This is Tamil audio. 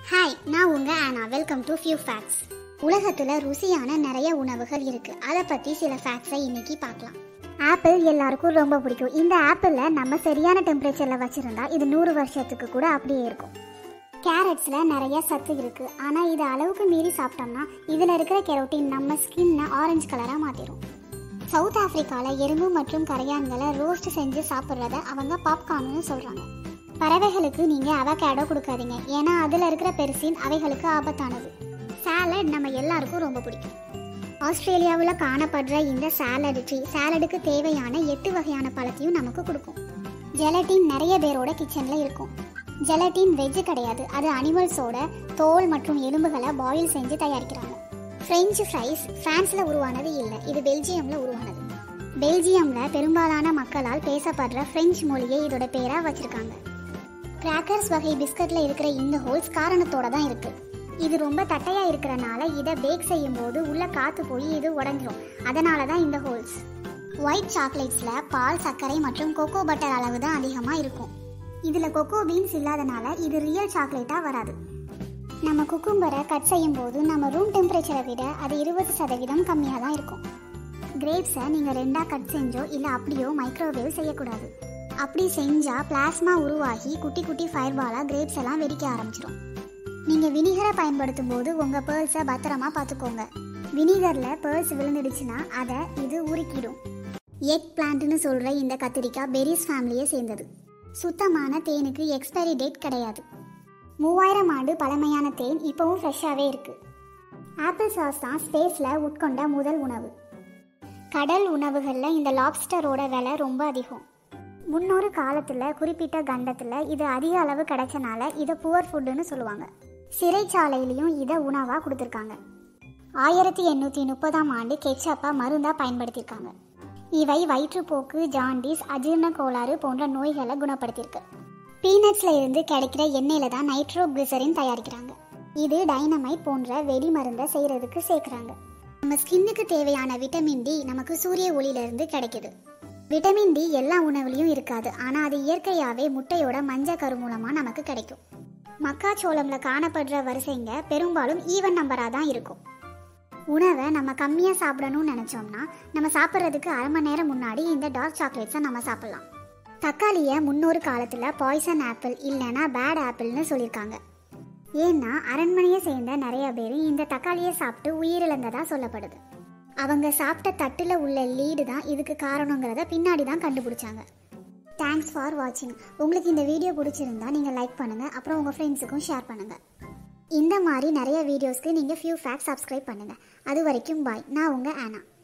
ஹாய் நான் உங்க ஆனா வெல்கம் டு ஃபியூ ஃபேக்ட்ஸ் உலகத்துல ருசியான நிறைய உணவுகள் இருக்கு அதை பத்தி சில ஃபேக்ட்ஸை இன்னைக்கு பார்க்கலாம் ஆப்பிள் எல்லாருக்கும் ரொம்ப பிடிக்கும் இந்த ஆப்பிள நம்ம சரியான டெம்பரேச்சர்ல வச்சிருந்தா இது நூறு வருஷத்துக்கு கூட அப்படியே இருக்கும் கேரட்ஸ்ல நிறைய சத்து இருக்கு ஆனா இது அளவுக்கு மீறி சாப்பிட்டோம்னா இதுல இருக்கிற கெரோட்டின் நம்ம ஸ்கின்னை ஆரஞ்சு கலரா மாத்திரும் சவுத் ஆப்பிரிக்கால எறும்பு மற்றும் கரையான்களை ரோஸ்ட் செஞ்சு சாப்பிட்றத அவங்க பாப்கார்ன்னு சொல்றாங்க பறவைகளுக்கு நீங்க அவகேடோ கொடுக்காதீங்க ஏன்னா அதுல இருக்கிற பெருசின் அவைகளுக்கு ஆபத்தானது சாலட் நம்ம எல்லாருக்கும் ரொம்ப பிடிக்கும் ஆஸ்திரேலியாவில் காணப்படுற இந்த சாலட் ட்ரீ சாலடுக்கு தேவையான எட்டு வகையான பழத்தையும் நமக்கு கொடுக்கும் ஜெலட்டின் நிறைய பேரோட கிச்சன்ல இருக்கும் ஜெலட்டின் வெஜ் கிடையாது அது அனிமல்ஸோட தோல் மற்றும் எலும்புகளை பாயில் செஞ்சு தயாரிக்கிறாங்க ஃப்ரெஞ்சு ஃப்ரைஸ் பிரான்ஸ்ல உருவானது இல்லை இது பெல்ஜியம்ல உருவானது பெல்ஜியம்ல பெரும்பாலான மக்களால் பேசப்படுற பிரெஞ்சு மொழியை இதோட பேரா வச்சிருக்காங்க கிராக்கர்ஸ் வகை பிஸ்கட்ல இருக்கிற இந்த ஹோல்ஸ் காரணத்தோட தான் இருக்கு இது ரொம்ப தட்டையா இருக்கிறனால இதை பேக் செய்யும் போது உள்ள காத்து போய் இது உடஞ்சிரும் அதனால தான் இந்த ஹோல்ஸ் ஒயிட் சாக்லேட்ஸ்ல பால் சர்க்கரை மற்றும் கொக்கோ பட்டர் அளவு தான் அதிகமா இருக்கும் இதுல கொக்கோ பீன்ஸ் இல்லாதனால இது ரியல் சாக்லேட்டா வராது நம்ம குக்கும்பரை கட் செய்யும் போது நம்ம ரூம் டெம்பரேச்சரை விட அது இருபது சதவீதம் கம்மியாக தான் இருக்கும் கிரேப்ஸை நீங்கள் ரெண்டாக கட் செஞ்சோ இல்லை அப்படியோ மைக்ரோவேவ் செய்யக்கூடாது அப்படி செஞ்சால் பிளாஸ்மா உருவாகி குட்டி குட்டி ஃபயர் பாலாக கிரேப்ஸ் எல்லாம் வெடிக்க ஆரம்பிச்சிடும் நீங்கள் வினிகரை பயன்படுத்தும் போது உங்கள் பேர்ல்ஸை பத்திரமா பார்த்துக்கோங்க வினிகரில் பேர்ல்ஸ் விழுந்துடுச்சுன்னா அதை இது உருக்கிடும் எக் பிளான்ட்னு சொல்கிற இந்த கத்திரிக்காய் பெரிஸ் ஃபேமிலியை சேர்ந்தது சுத்தமான தேனுக்கு எக்ஸ்பைரி டேட் கிடையாது மூவாயிரம் ஆண்டு பழமையான தேன் இப்போவும் ஃப்ரெஷ்ஷாகவே இருக்கு ஆப்பிள் சாஸ் தான் ஸ்பேஸில் உட்கொண்ட முதல் உணவு கடல் உணவுகளில் இந்த லாப்ஸ்டரோட விலை ரொம்ப அதிகம் முன்னொரு காலத்தில் குறிப்பிட்ட கண்டத்தில் இது அதிக அளவு கிடைச்சனால இதை புவர் ஃபுட்டுன்னு சொல்லுவாங்க சிறைச்சாலையிலையும் இதை உணவாக கொடுத்துருக்காங்க ஆயிரத்தி எண்ணூற்றி முப்பதாம் ஆண்டு கெச்சப்பை மருந்தாக பயன்படுத்தியிருக்காங்க இவை வயிற்றுப்போக்கு ஜாண்டிஸ் அஜீரண கோளாறு போன்ற நோய்களை குணப்படுத்தியிருக்கு பீனட்ஸ்ல இருந்து கிடைக்கிற எண்ணெயில தான் நைட்ரோ கிளிசரின் தயாரிக்கிறாங்க இது டைனமைட் போன்ற வெடி மருந்தை செய்யறதுக்கு சேர்க்குறாங்க நம்ம ஸ்கின்னுக்கு தேவையான விட்டமின் டி நமக்கு சூரிய ஒளியில இருந்து கிடைக்குது விட்டமின் டி எல்லா உணவுலையும் இருக்காது ஆனா அது இயற்கையாவே முட்டையோட மஞ்சள் கரு மூலமா நமக்கு கிடைக்கும் மக்காச்சோளம்ல காணப்படுற வரிசைங்க பெரும்பாலும் ஈவன் நம்பரா தான் இருக்கும் உணவை நம்ம கம்மியாக சாப்பிடணும்னு நினச்சோம்னா நம்ம சாப்பிட்றதுக்கு அரை மணி நேரம் முன்னாடி இந்த டார்க் சாக்லேட்ஸை நம்ம சாப்பிட்லாம் தக்காளியை முன்னொரு காலத்தில் பாய்சன் ஆப்பிள் இல்லைன்னா பேட் ஆப்பிள்னு சொல்லியிருக்காங்க ஏன்னா அரண்மனையை சேர்ந்த நிறைய பேர் இந்த தக்காளியை சாப்பிட்டு உயிரிழந்ததா சொல்லப்படுது அவங்க சாப்பிட்ட தட்டில் உள்ள லீடு தான் இதுக்கு காரணங்கிறத பின்னாடி தான் கண்டுபிடிச்சாங்க தேங்க்ஸ் ஃபார் வாட்சிங் உங்களுக்கு இந்த வீடியோ பிடிச்சிருந்தா நீங்கள் லைக் பண்ணுங்கள் அப்புறம் உங்கள் ஃப்ரெண்ட்ஸுக்கும் ஷேர் பண்ணுங்கள் இந்த மாதிரி நிறைய வீடியோஸ்க்கு நீங்கள் ஃபியூ ஃபேக்ட் சப்ஸ்கிரைப் பண்ணுங்கள் அது வரைக்கும் பாய் நான் உங்கள் ஆனா